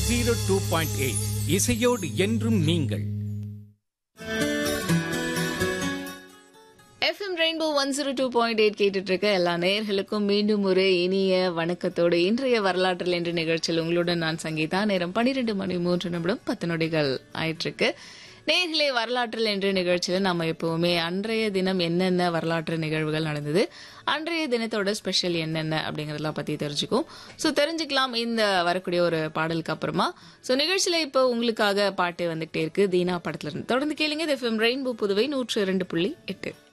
zero two point eight இசையோடு என்றும் நீங்கள் FM rainbow one zero two point eight கேட்டுட்டு இருக்க எல்லா நேயர்களுக்கும் மீண்டும் ஒரு இனிய வணக்கத்தோடு இன்றைய வரலாற்றில் என்ற நிகழ்ச்சியில் உங்களுடன் நான் சங்கீதா நேரம் பன்னிரெண்டு மணி மூன்று நிமிடம் பத்து நொடிகள் ஆயிட்டு இருக்கு நேர்களே வரலாற்றில் என்ற நிகழ்ச்சியில் நம்ம எப்பவுமே அன்றைய தினம் என்னென்ன வரலாற்று நிகழ்வுகள் நடந்தது அன்றைய தினத்தோட ஸ்பெஷல் என்னென்ன அப்படிங்கறதெல்லாம் பத்தி தெரிஞ்சுக்கும் ஸோ தெரிஞ்சுக்கலாம் இந்த வரக்கூடிய ஒரு பாடலுக்கு அப்புறமா ஸோ நிகழ்ச்சியில இப்போ உங்களுக்காக பாட்டு வந்துகிட்டே இருக்கு தீனா படத்துல இருந்து தொடர்ந்து கேளுங்க இது எஃப்எம் ரெயின்போ புதுவை நூற்று இரண்டு புள்ளி எட்டு